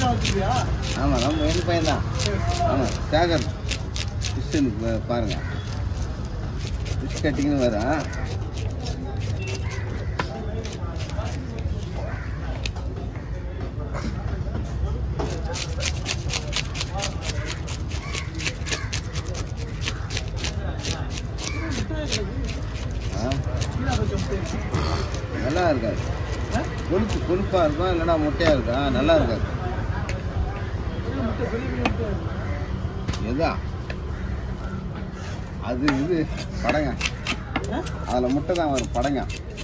ஆமாம் நம்ம எங்கள் பையன் தான் ஆமாம் சேகர் கிறிஸ்டின் பாருங்க ஃபிஷ் கட்டிங்னு வரும் ஆ நல்லா இருக்காது கொழுப்பு கொழுப்பாக இருக்கும் இல்லைன்னா முட்டையாக இருக்கும் ஆ நல்லா இருக்காது எதா அது இது படங்க அதில் முட்டை தான் வரும் படங்க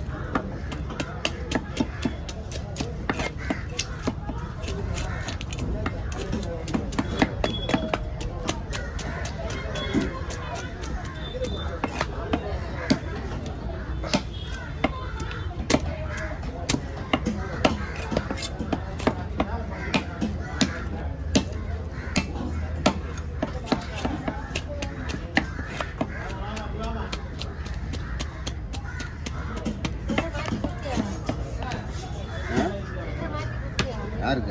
ஆ? யாருக்கு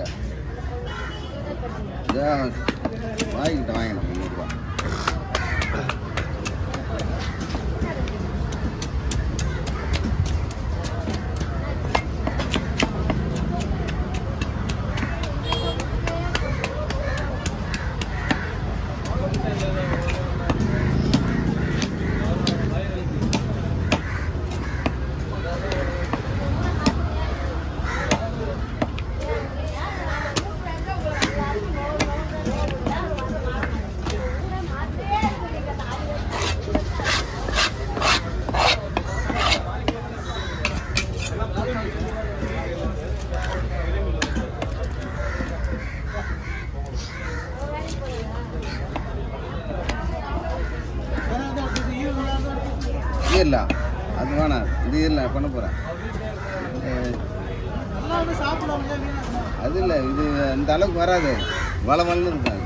இதோ வாங்கிக்கிட்ட வாங்கினோம் முந்நூறுரூவா ஈரலா அது வேணாம் இது ஈரல பண்ண போகிறேன் அது இல்லை இது இந்த அளவுக்கு வராது வள வளன்னு இருக்காது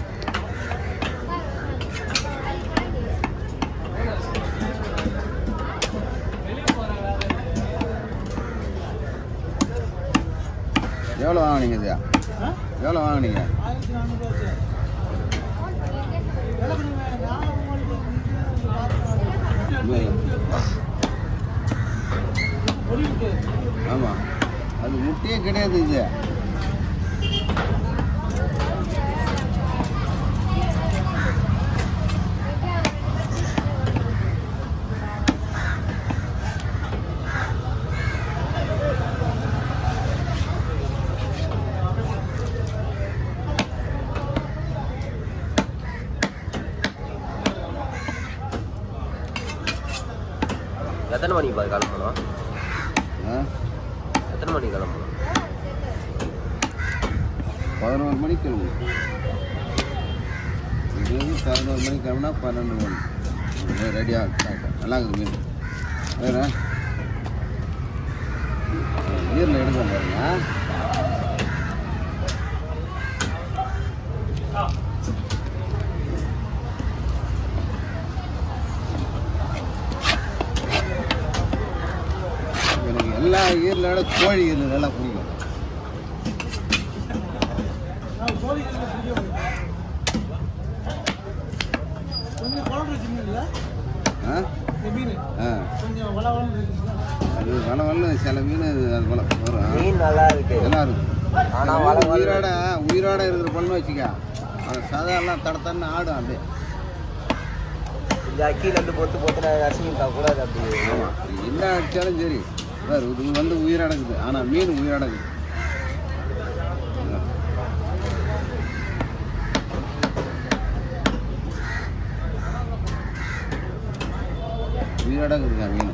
எவ்வளோ வாங்குனீங்க இது எவ்வளோ வாங்குனீங்க ஆமாம் அது முட்டையே கிடையாது இது எத்தனை மணிக்கு பாரு கிளம்பணும் ஆ எத்தனை மணிக்கு கிளம்பணும் பதினோரு மணிக்கு கிளம்பும் இது வந்து பதினோரு மணிக்கு கிளம்புனா பன்னெண்டு மணி ரெடியாக நல்லா இருக்குது மீன் வேறு நீரில் எடுக்க பாருங்க எனக்கு எல்லா ஈரலோட கோழி ஈரல் நல்லா பிடிக்கும் ஆ ஆ அது வள வள சில மீன் அது வள வரும் மீன் நல்லா இருக்கு நல்லா இருக்கும் ஆனா சில வள மீன் வள- உயிரோட உயிரோட இருக்கிற பொண்ணு வச்சுக்க அது சாதாரண தட தடன்னு ஆடும் அப்படியே இந்த அக்கீல இருந்து பொத்து பொத்து நான் ரசிகா கூட அது அப்படி ஆமாம் என்ன அடித்தாலும் சரி பாரு இது வந்து உயிரடங்குது ஆனால் மீன் உயிரடங்குது உயிரடங்குதுங்க மீன்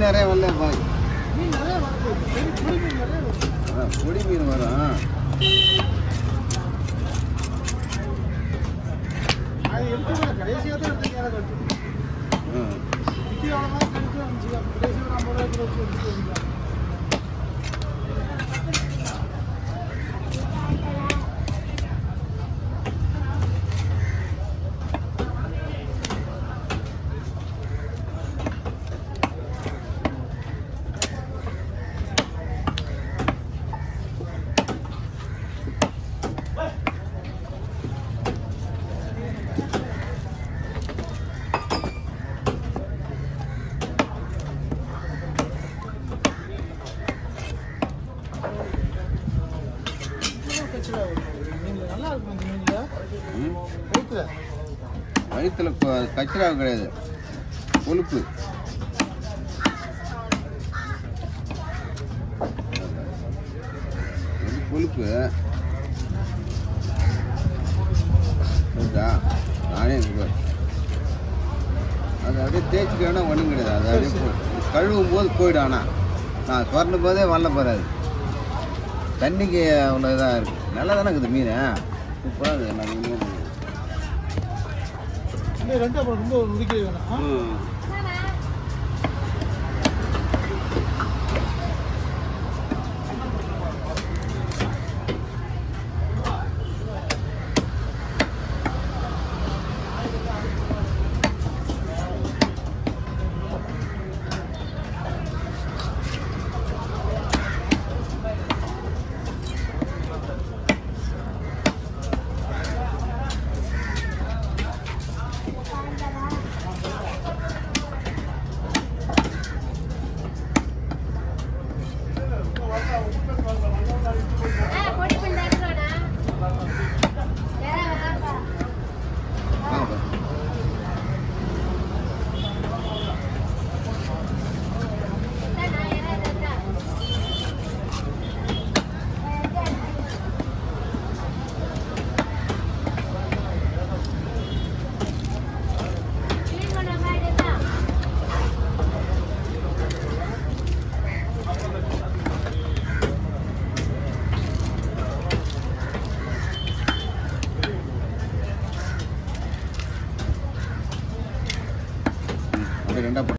மீன் நிறைய வரல பாய் மீன் நிறைய வருது பெரிய புளி மீன் நிறைய வருது அதான் பொடி மீன் வரும் அது எடுத்து கடைசியாக தான் எடுத்து கேரட் எடுத்து ம். விக்கி எவ்வளோ தான் கழிச்சு வந்துச்சு கடைசி ஒரு ஐம்பது ரூபாய்க்கு வச்சு எடுத்து வந்துக்கலாம் மீன்ல நல்லா இருக்கும் இந்த மீன்ல ம். வயிற்றுல வயிற்றுல கொ- கச்சிரா கிடையாது கொழுப்பு இது கொழுப்பு புரியுதா நானே இங்க பாரு. அது அப்படியே தேய்ச்சிக்கணும் ஒன்றும் கிடையாது அது அப்படியே போ- கழுவும் போது போயிடும் ஆனால் நான் சொரணும் போதே வரல போறாது தண்ணிக்கு அவ்வளோ இதாக இருக்குது நல்லா தானே இருக்குது மீன் சூப்பராக இருக்குது நான் மீன் இன்னும் ரெண்டு அப்புறம் ரொம்ப முடிக்க வேணாம் ம்